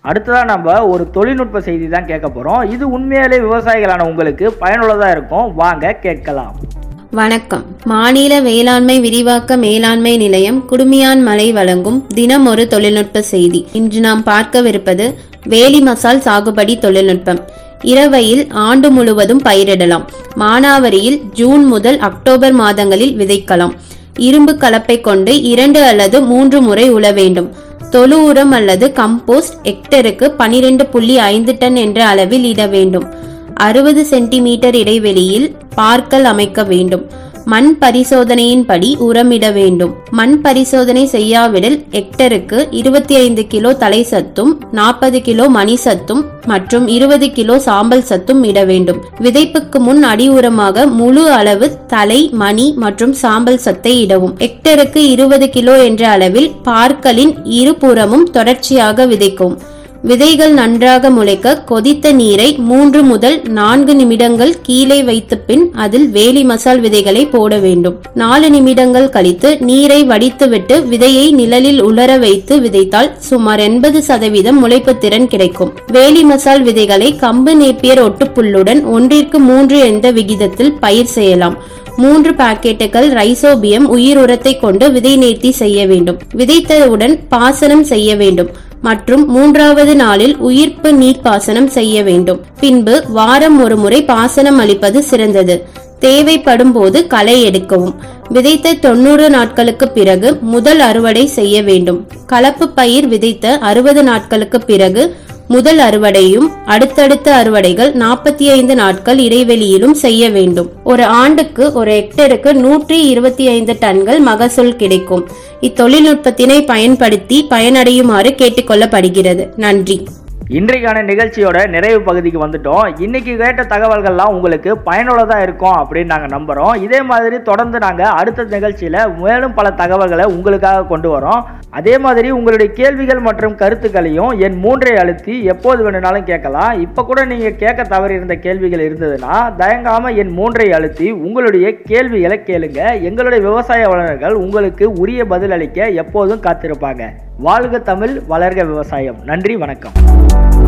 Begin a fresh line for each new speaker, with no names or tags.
அடுத்ததாக நம்ம ஒரு தொழில்நுட்ப செய்தி தான் கேட்க போகிறோம் இது உண்மையிலே விவசாயிகளான உங்களுக்கு பயனுள்ளதாக இருக்கும் வாங்க கேட்கலாம்
வணக்கம் மாநில வேளாண்மை விரிவாக்க மேலாண்மை நிலையம் குடுமியான் மலை வழங்கும் தினம் ஒரு தொழில்நுட்ப செய்தி இன்று நாம் பார்க்கவிருப்பது வேலி மசால் சாகுபடி தொழில்நுட்பம் இரவையில் ஆண்டு முழுவதும் பயிரிடலாம் மானாவரியில் ஜூன் முதல் அக்டோபர் மாதங்களில் விதைக்கலாம் இரும்பு கலப்பை கொண்டு இரண்டு அல்லது மூன்று முறை உழ வேண்டும் தொழு உரம் அல்லது கம்போஸ்ட் ஹெக்டருக்கு பனிரெண்டு புள்ளி ஐந்து டன் என்ற அளவில் இட வேண்டும் அறுபது சென்டிமீட்டர் இடைவெளியில் பார்க்கல் அமைக்க வேண்டும் மண் பரிசோதனையின்படி உரமிட வேண்டும் மண் பரிசோதனை செய்யாவிடில் ஹெக்டருக்கு இருபத்தி ஐந்து கிலோ தலை சத்தும் நாற்பது கிலோ மணி சத்தும் மற்றும் இருபது கிலோ சாம்பல் சத்தும் இட வேண்டும் விதைப்புக்கு முன் அடி உரமாக முழு அளவு தலை மணி மற்றும் சாம்பல் சத்தை இடவும் ஹெக்டருக்கு இருபது கிலோ என்ற அளவில் பார்க்கலின் இருபுறமும் தொடர்ச்சியாக விதைக்கவும் விதைகள் நன்றாக முளைக்க கொதித்த நீரை மூன்று முதல் நான்கு நிமிடங்கள் கீழே வைத்த பின் அதில் வேலி மசால் விதைகளை போட வேண்டும் நாலு நிமிடங்கள் கழித்து நீரை வடித்துவிட்டு விதையை நிழலில் உலர வைத்து விதைத்தால் சுமார் எண்பது சதவீதம் முளைப்பு திறன் கிடைக்கும் வேலி மசால் விதைகளை கம்பு நேப்பியர் ஒட்டுப்புல்லுடன் ஒன்றிற்கு மூன்று என்ற விகிதத்தில் பயிர் செய்யலாம் மூன்று பாக்கெட்டுகள் ரைசோபியம் உயிர் உரத்தை கொண்டு விதை நேர்த்தி செய்ய வேண்டும் விதைத்தவுடன் பாசனம் செய்ய வேண்டும் மற்றும் மூன்றாவது நாளில் உயிர்ப்பு நீர் பாசனம் செய்ய வேண்டும் பின்பு வாரம் ஒரு முறை பாசனம் அளிப்பது சிறந்தது தேவைப்படும் போது களை எடுக்கவும் விதைத்த தொண்ணூறு நாட்களுக்கு பிறகு முதல் அறுவடை செய்ய வேண்டும் கலப்பு பயிர் விதைத்த அறுபது நாட்களுக்கு பிறகு முதல் அறுவடையும் அடுத்தடுத்த அறுவடைகள் நாற்பத்தி ஐந்து நாட்கள் இடைவெளியிலும் செய்ய வேண்டும் ஒரு ஆண்டுக்கு ஒரு ஹெக்டருக்கு நூற்றி இருபத்தி ஐந்து டன்கள் மகசூல் கிடைக்கும் இத்தொழில்நுட்பத்தினை பயன்படுத்தி பயனடையுமாறு கேட்டுக்கொள்ளப்படுகிறது நன்றி
இன்றைக்கான நிகழ்ச்சியோட நிறைவு பகுதிக்கு வந்துட்டோம் இன்னைக்கு கேட்ட தகவல்கள்லாம் உங்களுக்கு பயனுள்ளதாக இருக்கும் அப்படின்னு நாங்கள் நம்புகிறோம் இதே மாதிரி தொடர்ந்து நாங்கள் அடுத்த நிகழ்ச்சியில் மேலும் பல தகவல்களை உங்களுக்காக கொண்டு வரோம் அதே மாதிரி உங்களுடைய கேள்விகள் மற்றும் கருத்துக்களையும் என் மூன்றை அழுத்தி எப்போது வேணும்னாலும் கேட்கலாம் இப்போ கூட நீங்கள் கேட்க தவறியிருந்த கேள்விகள் இருந்ததுன்னா தயங்காமல் என் மூன்றை அழுத்தி உங்களுடைய கேள்விகளை கேளுங்க எங்களுடைய விவசாய வல்லுநர்கள் உங்களுக்கு உரிய பதில் அளிக்க எப்போதும் காத்திருப்பாங்க வாழ்க தமிழ் வளர்க விவசாயம் நன்றி வணக்கம்